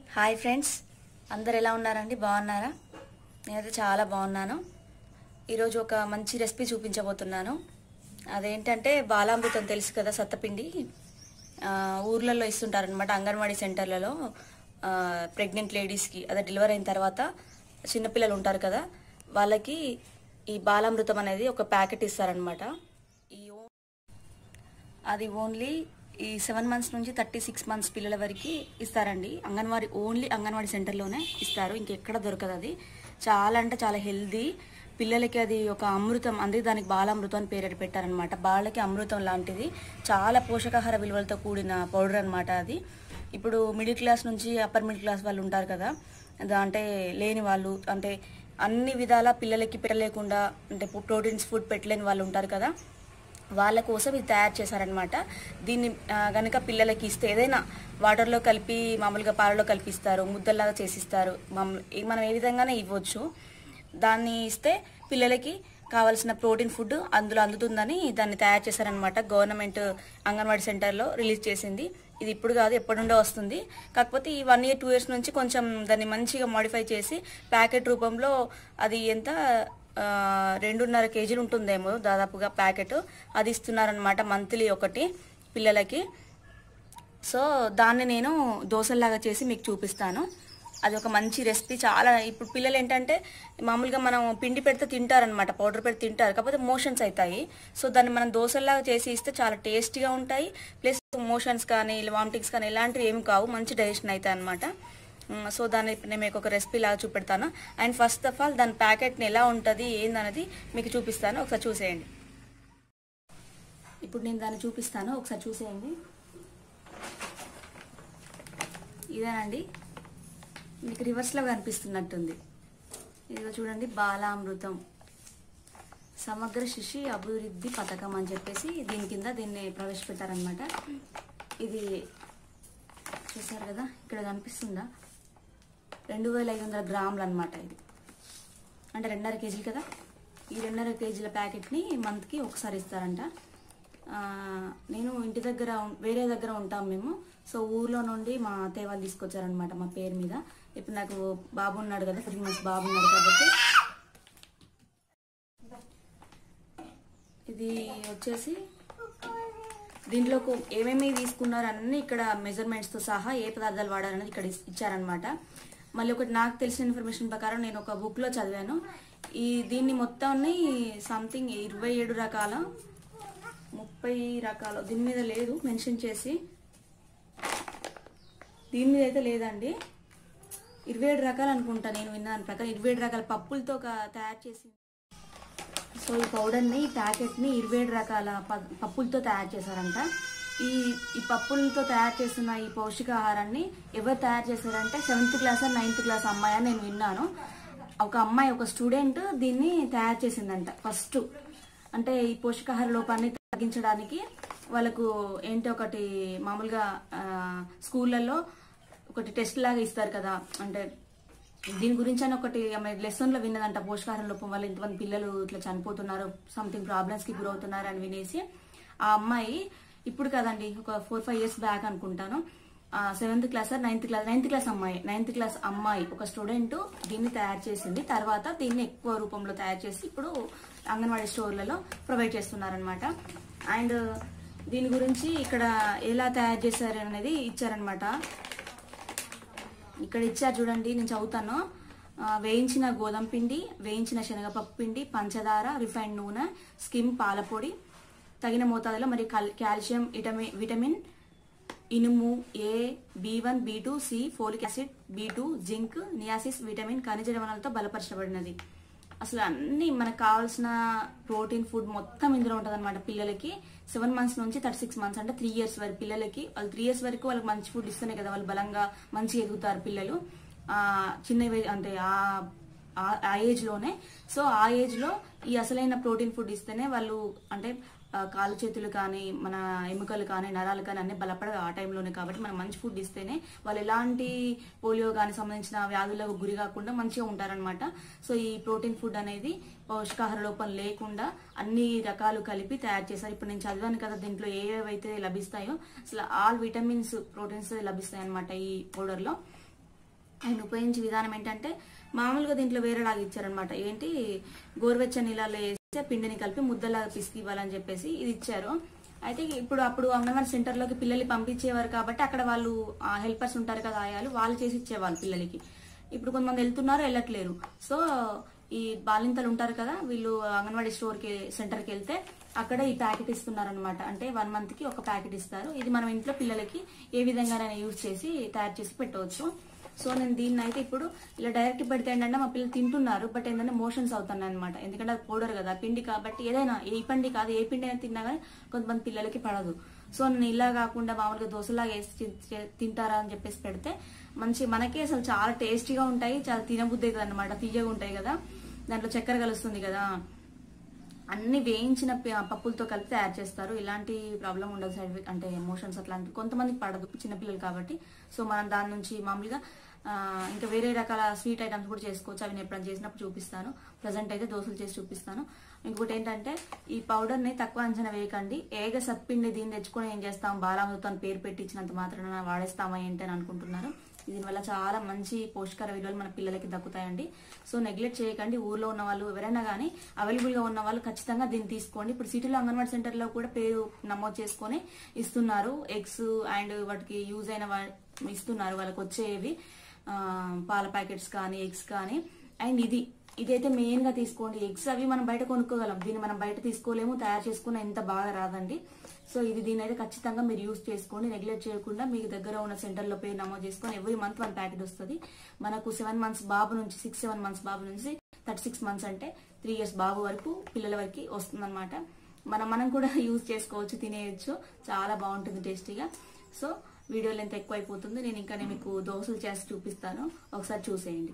hi friends అందరు ఎలా ఉన్నారండి బాగున్నారా నేనైతే చాలా బాగున్నాను ఈరోజు ఒక మంచి రెసిపీ చూపించబోతున్నాను అదేంటంటే బాలామృతం తెలుసు కదా సత్తపిండి ఆ, ఊర్లలో ఇస్తుంటారనమాట అంగన్వాడీ సెంటర్లలో ప్రెగ్నెంట్ లేడీస్కి అదే డెలివరీ అయిన తర్వాత చిన్నపిల్లలు ఉంటారు కదా వాళ్ళకి ఈ బాలామృతం అనేది ఒక ప్యాకెట్ ఇస్తారనమాట ఈ ఓ- అది ఓన్లీ ఈ సెవెన్ మంత్స్ నుంచి థర్టీ సిక్స్ మంత్స్ పిల్లల వరకు ఇస్తారండి అంగన్వాడీ ఓన్లీ అంగన్వాడీ సెంటర్లోనే ఇస్తారు ఇంకెక్కడ దొరకదు అది చాలా అంటే చాలా హెల్దీ పిల్లలకి అది ఒక అమృతం అందుకే దానికి బాలామృతం అని పేరు పెట్టారనమాట బాలకి అమృతం లాంటిది చాలా పోషకాహార విలువలతో కూడిన పౌడర్ అనమాట అది ఇప్పుడు మిడిల్ క్లాస్ నుంచి అప్పర్ మిడిల్ క్లాస్ వాళ్ళు ఉంటారు కదా దా- అంటే లేని వాళ్ళు అంటే అన్ని విధాల పిల్లలకి పెట్టలేకుండా అంటే ప్రోటీన్స్ ఫుడ్ పెట్టలేని వాళ్ళు ఉంటారు కదా వాళ్ళ కోసం ఇది తయారు చేశారనమాట దీన్ని కనుక పిల్లలకి ఇస్తే ఏదైనా వాటర్లో కలిపి మామూలుగా పాలలో కలిపిస్తారు ముద్దల్లాగా చేసిస్తారు మామూలు ఈ- మనం ఏ విధంగానే ఇవ్వచ్చు దాన్ని ఇస్తే పిల్లలకి కావాల్సిన ప్రోటీన్ ఫుడ్ అందులో అందుతుందని దాన్ని తయారు చేశారనమాట గవర్నమెంట్ అంగన్వాడీ సెంటర్లో రిలీజ్ చేసింది ఇది ఇప్పుడు కాదు ఎప్పటి నుండో వస్తుంది కాకపోతే ఈ వన్ ఇయర్ టూ ఇయర్స్ నుంచి కొంచెం దాన్ని మంచిగా మాడిఫై చేసి ప్యాకెట్ రూపంలో అది ఎంత ఆ, రెండున్నర కేజీలు ఉంటుందేమో దాదాపుగా ప్యాకెట్ అది ఇస్తున్నారనమాట మంత్లీ ఒకటి పిల్లలకి సో దాన్ని నేను దోశల్లాగా చేసి మీకు చూపిస్తాను అది ఒక మంచి రెసిపీ చాలా ఇప్పుడు పిల్లలు ఏంటంటే మామూలుగా మనం పిండి పెడితే తింటారనమాట పౌడర్ పెడితే తింటారు కాకపోతే మోషన్స్ అవుతాయి సో దాన్ని మనం దోశల్లాగా చేసి ఇస్తే చాలా టేస్టీగా ఉంటాయి ప్లస్ మోషన్స్ కానీ వామిటింగ్స్ కానీ ఇలాంటివి ఏమి కావు మంచి డైజెషన్ అవుతాయి అనమాట సో దాన్ని ఇప్పుడు నేను మీకు ఒక రెసిపీ లాగా చూపెడతాను అండ్ ఫస్ట్ ఆఫ్ ఆల్ దాని ప్యాకెట్ని ఎలా ఉంటుంది ఏందనేది మీకు చూపిస్తాను ఒకసారి చూసేయండి ఇప్పుడు నేను దాన్ని చూపిస్తాను ఒకసారి చూసేయండి ఇదేనండి మీకు రివర్స్లో కనిపిస్తున్నట్టుంది ఇదిగో చూడండి బాలామృతం సమగ్ర శిశు అభివృద్ధి పథకం అని చెప్పేసి దీని కింద దీన్ని ప్రవేశపెట్టారనమాట ఇది చూసారు కదా ఇక్కడ కనిపిస్తుందా రెండు వేల ఐదు వందల గ్రాములు అనమాట ఇది అంటే రెండున్నర కేజీలు కదా ఈ రెండున్నర కేజీల ప్యాకెట్ని మంత్కి ఒకసారి ఇస్తారంట ఆ, నేను ఇంటి దగ్గర ఉం- వేరే దగ్గర ఉంటాం మేము సో ఊర్లో నుండి మా అత్తయ్య వాళ్ళు తీసుకొచ్చారనమాట మా పేరు మీద ఇప్పుడు నాకు బాబు ఉన్నాడు కదా త్రీ మంత్స్ బాబు ఉన్నాడు కాబట్టి ఇది వచ్చేసి దీంట్లో కు- ఏమేమి తీసుకున్నారు అన్ని ఇక్కడ మెజర్మెంట్స్ తో సహా ఏ పదార్థాలు వాడారనేది ఇక్కడ ఇస్- ఇచ్చారనమాట మళ్ళీ ఒకటి నాకు తెలిసిన ఇన్ఫర్మేషన్ ప్రకారం నేను ఒక బుక్ లో చదివాను ఈ దీన్ని మొత్తాన్ని సంథింగ్ ఇరవై ఏడు రకాల ముప్పై రకాల దీని మీద లేదు మెన్షన్ చేసి దీని మీద అయితే లేదండి ఇరవై ఏడు రకాలు అనుకుంటా నేను విన్నాను ప్రకారం ఇరవై ఏడు రకాల పప్పులతో ఒక తయారు చేసి సో ఈ పౌడర్ని ఈ ప్యాకెట్ని ఇరవై ఏడు రకాల ప- పప్పులతో తయారు చేశారంట ఈ ఈ పప్పులతో తయారు చేస్తున్న ఈ పౌష్టికాహారాన్ని ఎవరు తయారు చేశారంటే సెవెంత్ క్లాస్ నైన్త్ క్లాస్ అమ్మాయి అని నేను విన్నాను ఒక అమ్మాయి ఒక స్టూడెంట్ దీన్ని తయారు చేసిందంట ఫస్ట్ అంటే ఈ పోషకాహార లోపాన్ని తగ్గించడానికి వాళ్ళకు ఏంటి ఒకటి మామూలుగా ఆ, స్కూళ్ళల్లో ఒకటి టెస్ట్ లాగా ఇస్తారు కదా అంటే దీని గురించి అని ఒకటి ఆమె లెసన్ లో విన్నదంట పోషకాహార లోపం వల్ల ఇంతమంది పిల్లలు ఇట్లా చనిపోతున్నారు సంథింగ్ ప్రాబ్లమ్స్ కి గురవుతున్నారు అని వినేసి ఆ అమ్మాయి ఇప్పుడు కదండి ఒక ఫోర్ ఫైవ్ ఇయర్స్ బ్యాక్ అనుకుంటాను seventh class ninth class ninth class అమ్మాయి నైన్త్ క్లాస్ అమ్మాయి ఒక స్టూడెంట్ దీన్ని తయారు చేసింది తర్వాత దీన్ని ఎక్కువ రూపంలో తయారు చేసి ఇప్పుడు అంగన్వాడీ స్టోర్లలో ప్రొవైడ్ చేస్తున్నారనమాట అండ్ దీని గురించి ఇక్కడ ఎలా తయారు చేశారు అనేది ఇచ్చారనమాట ఇక్కడ ఇచ్చారు చూడండి నేను చదువుతాను ఆ, వేయించిన గోధుమ పిండి వేయించిన శనగపప్పు పిండి పంచదార రిఫైండ్ నూనె స్కిమ్ పాలపొడి తగిన మోతాదులో మరి కల్- కాల్షియం విటమిన్ విటమిన్ ఇనుము A B one B two C folic acid B two zinc నియాసిస్ విటమిన్ ఖనిజ లవణాలతో బలపరచబడినది అసలు అన్ని మనకు కావాల్సిన ప్రోటీన్ ఫుడ్ మొత్తం ఇందులో ఉంటుంది అనమాట పిల్లలకి సెవెన్ మంత్స్ నుంచి థర్టీ సిక్స్ మంత్స్ అంటే త్రీ ఇయర్స్ వరకు పిల్లలకి వాళ్ళు త్రీ ఇయర్స్ వరకు వాళ్ళకి మంచి ఫుడ్ ఇస్తేనే కదా వాళ్ళు బలంగా మంచిగా ఎదుగుతారు పిల్లలు ఆ చిన్న వే- అంటే ఆ ఆ- ఆ ఏజ్ లోనే సో ఆ ఏజ్ లో ఈ అసలైన ప్రోటీన్ ఫుడ్ ఇస్తేనే వాళ్ళు అంటే ఆ, కాలు చేతులు కానీ మన ఎముకలు కానీ నరాలు కానీ అన్ని బలపడవు ఆ టైంలోనే కాబట్టి మనం మంచి ఫుడ్ ఇస్తేనే వాళ్ళు ఎలాంటి పోలియో కానీ సంబంధించిన వ్యాధులకు గురి కాకుండా మంచిగా ఉంటారనమాట సో ఈ ప్రోటీన్ ఫుడ్ అనేది పౌష్టికాహార లోపం లేకుండా అన్ని రకాలు కలిపి తయారు చేశారు ఇప్పుడు నేను చదివాను కదా దీంట్లో ఏవేవైతే లభిస్తాయో అసలు ఆల్ విటమిన్స్ ప్రోటీన్స్ లభిస్తాయి అనమాట ఈ పౌడర్లో ఆయన ఉపయోగించే విధానం ఏంటంటే మామూలుగా దీంట్లో వేరేలాగా ఇచ్చారనమాట ఏంటి గోరువెచ్చని నీళ్ళలో వేసి ఆ పిండిని కలిపి ముద్దలాగా పిసికి ఇవ్వాలని చెప్పేసి ఇది ఇచ్చారు అయితే ఇప్పుడు అప్పుడు అంగన్వాడీ సెంటర్లోకి పిల్లల్ని పంపించేవారు కాబట్టి అక్కడ వాళ్ళు హెల్పర్స్ ఉంటారు కదా ఆయాలు వాళ్ళు చేసి ఇచ్చేవాళ్ళు పిల్లలకి ఇప్పుడు కొంతమంది వెళ్తున్నారు వెళ్ళట్లేరు సో ఈ బాలింతలు ఉంటారు కదా వీళ్ళు అంగన్వాడీ స్టోర్కి సెంటర్కి వెళ్తే అక్కడ ఈ ప్యాకెట్ ఇస్తున్నారు అనమాట అంటే వన్ మంత్ కి ఒక ప్యాకెట్ ఇస్తారు ఇది మనం ఇంట్లో పిల్లలకి ఏ విధంగానైనా యూజ్ చేసి తయారు చేసి పెట్టవచ్చు సో నేను దీన్ని అయితే ఇప్పుడు ఇలా డైరెక్ట్ పెడితే ఏంటంటే మా పిల్లలు తింటున్నారు బట్ ఏంటంటే మోషన్స్ అవుతున్నాయి అనమాట ఎందుకంటే అది పౌడర్ కదా పిండి కాబట్టి ఏదైనా ఏ పిండి కాదు ఏ పిండి అయినా తిన్నా కానీ కొంతమంది పిల్లలకి పడదు సో నేను ఇలా కాకుండా మామూలుగా దోశలాగా వేసి తి- తి- తింటారా అని చెప్పేసి పెడితే మంచి మనకే అసలు చాలా టేస్టీగా ఉంటాయి చాలా తినబుద్ధి అవుతుంది అనమాట తీయగా ఉంటాయి కదా దాంట్లో చక్కెర కలుస్తుంది కదా అన్ని వేయించిన ప- పప్పులతో కలిపి తయారు చేస్తారు ఇలాంటి ప్రాబ్లం ఉండదు సైడ్ ఎఫెక్ట్ అంటే ఎమోషన్స్ అట్లాంటి కొంతమందికి పడదు చిన్నపిల్లలు కాబట్టి సో మనం దాని నుంచి మామూలుగా ఆ, ఇంకా వేరే రకాల స్వీట్ ఐటమ్స్ కూడా చేసుకోవచ్చు అవి నేను ఎప్పుడైనా చేసినప్పుడు చూపిస్తాను ప్రజెంట్ అయితే దోశలు చేసి చూపిస్తాను ఇంకోటి ఏంటంటే ఈ పౌడర్ని తక్కువ అంచనా వేయకండి ఏగ సత్పిండి దీన్ని తెచ్చుకొని ఏం చేస్తాం బాలామృతం అని పేరు పెట్టి ఇచ్చినంత మాత్రాన వాడేస్తామా ఏంటి అని అనుకుంటున్నారు దీనివల్ల చాలా మంచి పోషకార విలువలు మన పిల్లలకి దక్కుతాయండి సో నెగ్లెక్ట్ చేయకండి ఊర్లో ఉన్న వాళ్ళు ఎవరైనా కానీ అవైలబుల్గా ఉన్న వాళ్ళు ఖచ్చితంగా దీన్ని తీసుకోండి ఇప్పుడు సిటీలో అంగన్వాడీ సెంటర్లో కూడా పేరు నమోదు చేసుకొని ఇస్తున్నారు ఎగ్స్ అండ్ వాటికి యూజ్ అయిన వా- ఇస్తున్నారు వాళ్ళకి వచ్చేవి ఆ, పాల ప్యాకెట్స్ కానీ ఎగ్స్ కానీ అండ్ ఇది ఇదైతే మెయిన్ గా తీసుకోండి ఎగ్స్ అవి మనం బయట కొనుక్కోగలం దీన్ని మనం బయట తీసుకోలేము తయారు చేసుకున్న ఎంత బాగా రాదండి సో ఇది దీని అయితే ఖచ్చితంగా మీరు యూస్ చేసుకోండి నెగ్లెక్ట్ చేయకుండా మీకు దగ్గర ఉన్న సెంటర్లో పేరు నమోదు చేసుకొని ఎవ్రీ మంత్ వన్ ప్యాకెట్ వస్తుంది మనకు సెవెన్ మంత్స్ బాబు నుంచి సిక్స్ సెవెన్ మంత్స్ బాబు నుంచి థర్టీ సిక్స్ మంత్స్ అంటే త్రీ ఇయర్స్ బాబు వరకు పిల్లల వరకు వస్తుందన్నమాట మనం మనం కూడా యూజ్ చేసుకోవచ్చు తినేయచ్చు చాలా బాగుంటుంది టేస్టీగా సో వీడియో లెంత్ ఎక్కువ అయిపోతుంది నేను ఇంకా నేను మీకు దోశలు చేసి చూపిస్తాను ఒకసారి చూసేయండి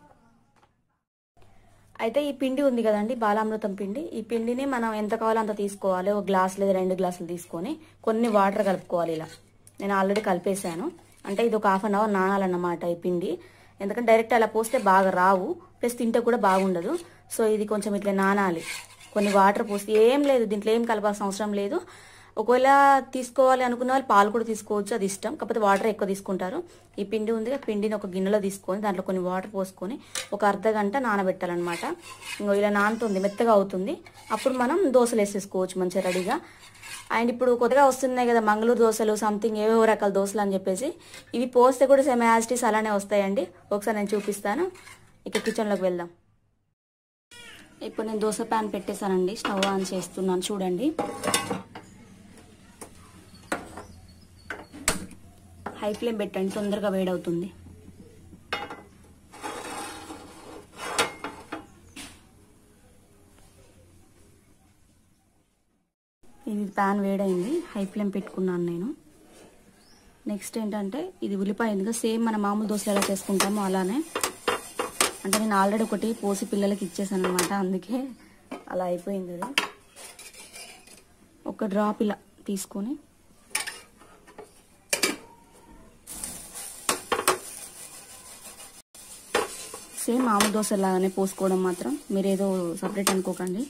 అయితే ఈ పిండి ఉంది కదండి బాలామృతం పిండి ఈ పిండిని మనం ఎంత కావాలో అంత తీసుకోవాలి ఒక గ్లాస్ లేదా రెండు గ్లాసులు తీసుకొని కొన్ని వాటర్ కలుపుకోవాలి ఇలా నేను ఆల్రెడీ కలిపేశాను అంటే ఇది ఒక హాఫ్ అన్ అవర్ నానాలన్నమాట ఈ పిండి ఎందుకంటే డైరెక్ట్ అలా పోస్తే బాగా రావు ప్లస్ తింటే కూడా బాగుండదు సో ఇది కొంచెం ఇట్లా నానాలి కొన్ని వాటర్ పోసి ఏం లేదు దీంట్లో ఏం కలపాల్సిన అవసరం లేదు ఒకవేళ తీసుకోవాలి అనుకున్న వాళ్ళు పాలు కూడా తీసుకోవచ్చు అది ఇష్టం కాకపోతే వాటర్ ఎక్కువ తీసుకుంటారు ఈ పిండి ఉంది ఆ పిండిని ఒక గిన్నెలో తీసుకొని దాంట్లో కొన్ని వాటర్ పోసుకొని ఒక అర్ధ గంట నానబెట్టాలన్నమాట ఇంకో ఇలా నానుతుంది మెత్తగా అవుతుంది అప్పుడు మనం దోశలు వేసేసుకోవచ్చు మంచిగా రెడీగా అండ్ ఇప్పుడు కొత్తగా వస్తున్నాయి కదా మంగళూరు దోశలు సంథింగ్ ఏవేవో రకాల దోశలు అని చెప్పేసి ఇవి పోస్తే కూడా సేమ్ యాజిటీస్ అలానే వస్తాయండి ఒకసారి నేను చూపిస్తాను ఇక కిచెన్లోకి వెళ్దాం ఇప్పుడు నేను దోశ ప్యాన్ పెట్టేశానండి స్టవ్ ఆన్ చేస్తున్నాను చూడండి హై ఫ్లేమ్ పెట్టండి తొందరగా వేడవుతుంది ఇది ప్యాన్ వేడైంది హై ఫ్లేమ్ పెట్టుకున్నాను నేను నెక్స్ట్ ఏంటంటే ఇది ఉల్లిపాయ ఎందుకు సేమ్ మన మామూలు దోశలు ఎలా చేసుకుంటామో అలానే అంటే నేను ఆల్రెడీ ఒకటి పోసి పిల్లలకి ఇచ్చేసాను అనమాట అందుకే అలా అయిపోయింది అది ఒక డ్రాప్ ఇలా తీసుకొని సేమ్ మామూలు దోశ లాగానే పోసుకోవడం మాత్రం మీరు ఏదో సపరేట్ అనుకోకండి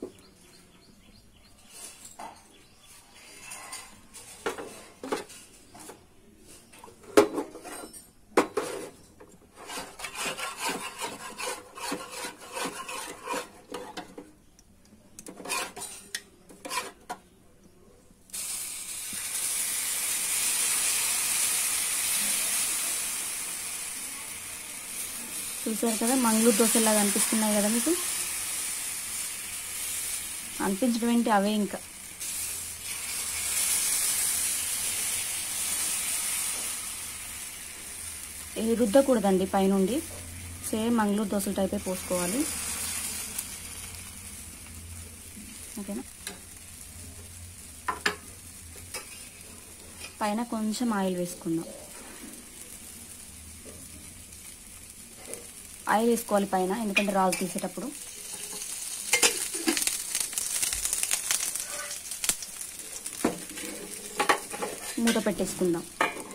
చూసారు కదా మంగళూరు దోశలాగా అనిపిస్తున్నాయి కదా మీకు అనిపించడం ఏంటి అవే ఇంకా ఇది రుద్దకూడదండి పైనుండి సేమ్ మంగళూరు దోశల టైపే పోసుకోవాలి ఓకేనా పైన కొంచెం ఆయిల్ వేసుకుందాం ఆయిల్ వేసుకోవాలి పైన ఎందుకంటే రాజు తీసేటప్పుడు మూత పెట్టేసుకుందాం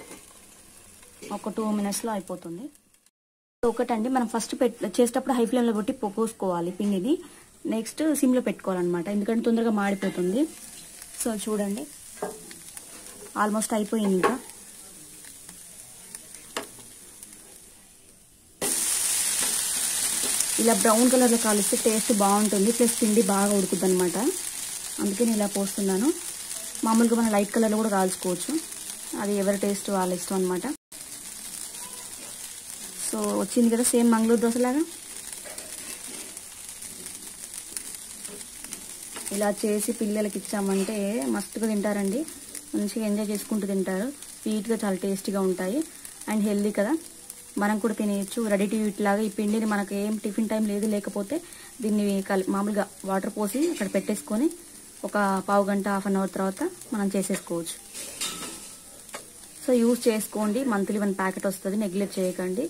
ఒక టూ మినిట్స్లో అయిపోతుంది ఒకటండి మనం ఫస్ట్ పెట్ చేసేటప్పుడు హై ఫ్లేమ్లో పెట్టి పో- పోసుకోవాలి పిండిని నెక్స్ట్ సిమ్లో పెట్టుకోవాలన్నమాట ఎందుకంటే తొందరగా మాడిపోతుంది సో చూడండి ఆల్మోస్ట్ అయిపోయింది ఇంకా ఇలా బ్రౌన్ కలర్లో కాలిస్తే టేస్ట్ బాగుంటుంది ప్లస్ పిండి బాగా ఉడుకుద్ది అనమాట అందుకే నేను ఇలా పోస్తున్నాను మామూలుగా మనం లైట్ కలర్లో కూడా కాల్చుకోవచ్చు అది ఎవరి టేస్ట్ వాళ్ళ ఇష్టం అనమాట సో వచ్చింది కదా సేమ్ మంగళూరు దోశలాగా ఇలా చేసి పిల్లలకి ఇచ్చామంటే మస్తుగా తింటారండి మంచిగా ఎంజాయ్ చేసుకుంటూ తింటారు స్వీట్గా చాలా టేస్టీగా ఉంటాయి అండ్ హెల్దీ కదా మనం కూడా తినేయచ్చు రెడీ టు ఈట్ లాగా ఈ పిండిని మనకు ఏం టిఫిన్ టైం లేదు లేకపోతే దీన్ని కలి మామూలుగా వాటర్ పోసి అక్కడ పెట్టేసుకొని ఒక పావు గంట హాఫ్ అన్ అవర్ తర్వాత మనం చేసేసుకోవచ్చు సో యూజ్ చేసుకోండి మంత్లీ వన్ ప్యాకెట్ వస్తుంది నెగ్లెక్ట్ చేయకండి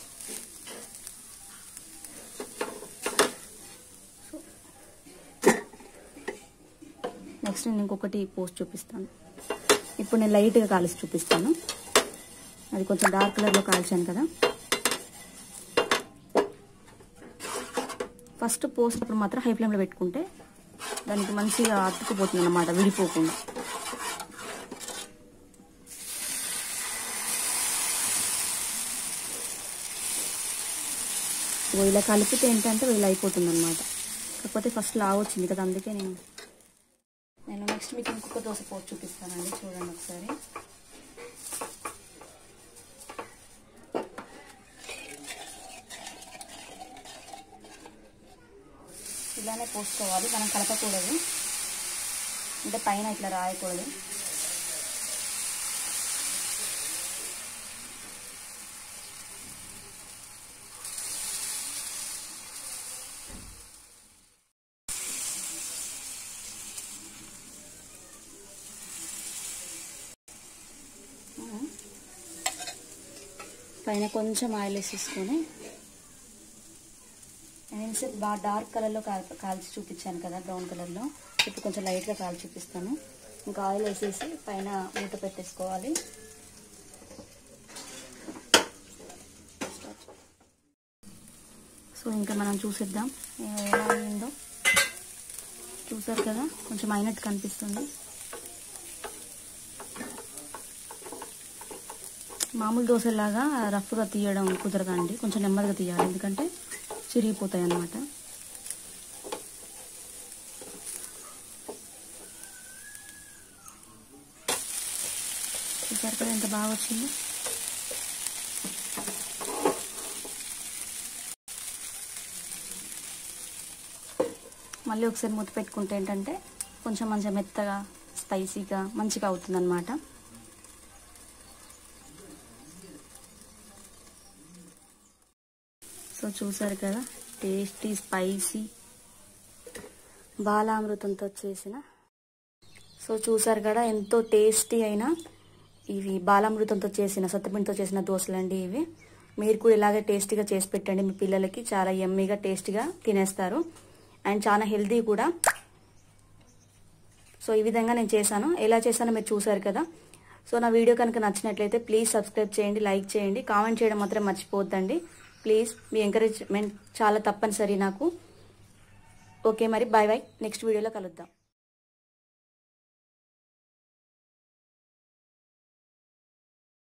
నెక్స్ట్ నేను ఇంకొకటి పోస్ట్ చూపిస్తాను ఇప్పుడు నేను లైట్గా కాల్చి చూపిస్తాను అది కొంచెం డార్క్ కలర్లో కాల్చాను కదా ఫస్ట్ పోసినప్పుడు మాత్రం హై ఫ్లేమ్లో పెట్టుకుంటే దానికి మంచిగా అతుక్కుపోతుంది అన్నమాట విడిపోకుండా ఇగో ఇలా కలిపితే ఏంటంటే ఇలా అయిపోతుంది అనమాట కాకపోతే ఫస్ట్ లావ్ వచ్చింది కదా అందుకే నేను నేను నెక్స్ట్ మీకు ఇంకొక దోశ పోసి చూపిస్తానండి చూడండి ఒకసారి ఇలానే పోసుకోవాలి మనం కలపకూడదు అంటే పైన ఇట్లా రాయకూడదు పైన కొంచెం ఆయిల్ వేసేసుకొని నేను ఇంతసేపు బాగా డార్క్ కలర్లో కాల్ కాల్చి చూపించాను కదా బ్రౌన్ కలర్లో ఇప్పుడు కొంచెం లైట్గా కాల్చి చూపిస్తాను ఇంకా ఆయిల్ వేసేసి పైన మూత పెట్టేసుకోవాలి సో ఇంకా మనం చూసేద్దాం ఏ- ఎలా అయిందో చూసారు కదా కొంచెం అయినట్టు కనిపిస్తుంది మామూలు దోశలాగా రఫ్గా తీయడం కుదరదండి కొంచెం నెమ్మదిగా తీయాలి ఎందుకంటే చిరిగిపోతాయి అన్నమాట చూసారు కదా ఎంత బాగా వచ్చింది మళ్ళీ ఒకసారి మూత పెట్టుకుంటే ఏంటంటే కొంచెం మంచిగా మెత్తగా స్పైసీగా మంచిగా అవుతుంది అనమాట సో చూసారు కదా టేస్టీ స్పైసీ బాలామృతంతో చేసిన సో చూసారు కదా ఎంతో టేస్టీ అయిన ఇవి బాలామృతంతో చేసిన సత్తపిండితో చేసిన దోశలు అండి ఇవి మీరు కూడా ఇలాగే టేస్టీగా చేసి పెట్టండి మీ పిల్లలకి చాలా ఎమ్మీగా టేస్టీగా తినేస్తారు అండ్ చాలా హెల్తీ కూడా సో ఈ విధంగా నేను చేశాను ఎలా చేశానో మీరు చూసారు కదా సో నా వీడియో కనుక నచ్చినట్లయితే ప్లీజ్ సబ్స్క్రైబ్ చేయండి లైక్ చేయండి కామెంట్ చేయడం మాత్రం మర్చిపోవద్దండి ప్లీజ్ మీ ఎంకరేజ్మెంట్ చాలా తప్పనిసరి నాకు ఓకే మరి బాయ్ బాయ్ నెక్స్ట్ వీడియోలో కలుద్దాం